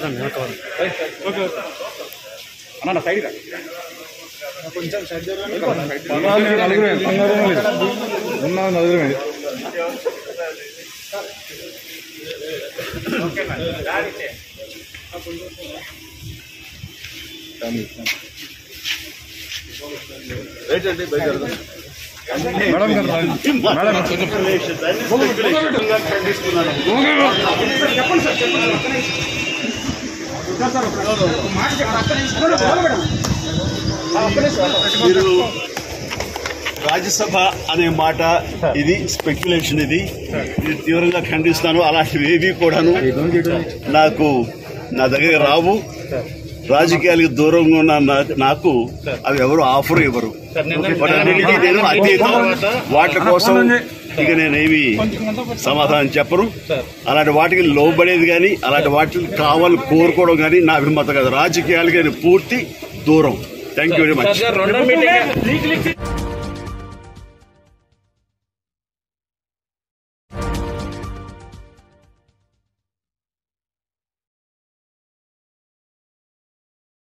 అన్న సైడ్ రా ఉన్నాం నలుగురమే మేడం గారు రండి. మేడం మీరు రాజ్యసభ అనే మాట ఇది స్పెక్యులేషన్ ఇది ఇది తీవ్రంగా ఖండిస్తాను అలాంటివి ఏవి కూడాను నాకు నా దగ్గర రావు రాజకీయాలకు దూరంగా ఉన్న నా- నాకు అవి ఎవరు ఆఫర్ ఇవ్వరు వాటన్నిటికీ నేను అతీతం వాటి కోసం ఇక నేనేమి సమాధానం చెప్పను అలాంటి వాటికి లోబడేది కానీ అలాంటి వాటికి కావాలి కోరుకోవడం కానీ నా అభిమతం కాదు రాజకీయాలకి నేను పూర్తి దూరం థ్యాంక్ యూ వెరీ మచ్ రెండో మీటింగ్